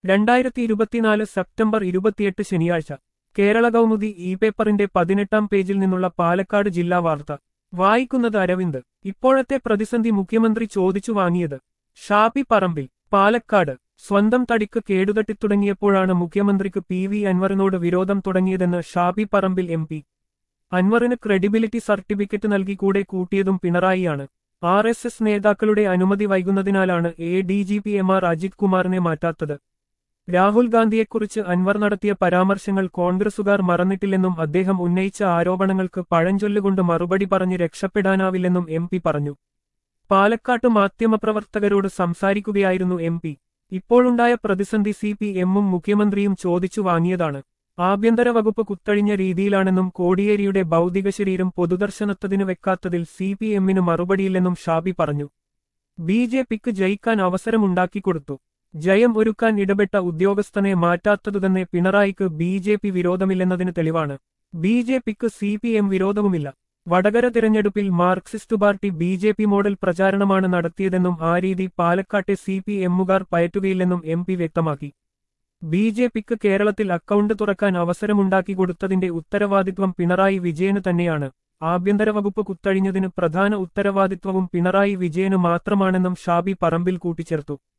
രണ്ടായിരത്തി ഇരുപത്തിനാല് സെപ്റ്റംബർ ഇരുപത്തിയെട്ട് ശനിയാഴ്ച കേരള കൗമുദി ഇ പേപ്പറിന്റെ പതിനെട്ടാം പേജിൽ നിന്നുള്ള പാലക്കാട് ജില്ലാ വാർത്ത വായിക്കുന്നത് അരവിന്ദ് ഇപ്പോഴത്തെ പ്രതിസന്ധി മുഖ്യമന്ത്രി ചോദിച്ചു വാങ്ങിയത് ഷാപ്പി പറമ്പിൽ പാലക്കാട് സ്വന്തം തടിക്ക് കേടുതട്ടിത്തുടങ്ങിയപ്പോഴാണ് മുഖ്യമന്ത്രിക്ക് പി വി അൻവറിനോട് വിരോധം തുടങ്ങിയതെന്ന് ഷാബി പറമ്പിൽ എം പി അൻവറിന് ക്രെഡിബിലിറ്റി സർട്ടിഫിക്കറ്റ് നൽകി കൂടെ കൂട്ടിയതും പിണറായിയാണ് ആർ എസ് എസ് നേതാക്കളുടെ അനുമതി വൈകുന്നതിനാലാണ് A D G P M R Ajith കുമാറിനെ മാറ്റാത്തത് രാഹുൽ ഗാന്ധിയെക്കുറിച്ച് അൻവർ നടത്തിയ പരാമർശങ്ങൾ കോൺഗ്രസുകാർ മറന്നിട്ടില്ലെന്നും അദ്ദേഹം ഉന്നയിച്ച ആരോപണങ്ങൾക്ക് പഴഞ്ചൊല്ലുകൊണ്ട് മറുപടി പറഞ്ഞ് രക്ഷപ്പെടാനാവില്ലെന്നും എം പി പറഞ്ഞു പാലക്കാട്ട് മാധ്യമപ്രവർത്തകരോട് സംസാരിക്കുകയായിരുന്നു എം പി ഇപ്പോഴുണ്ടായ പ്രതിസന്ധി സി പി എമ്മും മുഖ്യമന്ത്രിയും ചോദിച്ചു വാങ്ങിയതാണ് ആഭ്യന്തര വകുപ്പ് കുത്തഴിഞ്ഞ രീതിയിലാണെന്നും കോടിയേരിയുടെ ഭൗതിക ശരീരം പൊതുദർശനത്തതിനു വെക്കാത്തതിൽ സി പി എമ്മിന് മറുപടിയില്ലെന്നും ഷാബി പറഞ്ഞു ബി ജെ പിക്ക് ജയിക്കാൻ അവസരമുണ്ടാക്കിക്കൊടുത്തു ജയം ഒരുക്കാൻ ഇടപെട്ട ഉദ്യോഗസ്ഥനെ മാറ്റാത്തതുതന്നെ പിണറായിക്ക് ബി ജെ പി വിരോധമില്ലെന്നതിന് തെളിവാണ് ബി ജെ പിക്ക് സി പി എം വിരോധവുമില്ല വടകര തിരഞ്ഞെടുപ്പിൽ Marxist party B J P model പ്രചാരണമാണ് നടത്തിയതെന്നും ആ രീതി പാലക്കാട്ടെ സി പി എമ്മുകാർ പയറ്റുകയില്ലെന്നും എം പി വ്യക്തമാക്കി ബി ജെ പിക്ക് കേരളത്തിൽ അക്കൗണ്ട് തുറക്കാൻ അവസരമുണ്ടാക്കി കൊടുത്തതിന്റെ ഉത്തരവാദിത്വം പിണറായി വിജയന് തന്നെയാണ് ആഭ്യന്തര വകുപ്പ് കുത്തഴിഞ്ഞതിന് പ്രധാന ഉത്തരവാദിത്വവും പിണറായി വിജയന് മാത്രമാണെന്നും ഷാബി പറമ്പിൽ കൂട്ടിച്ചേർത്തു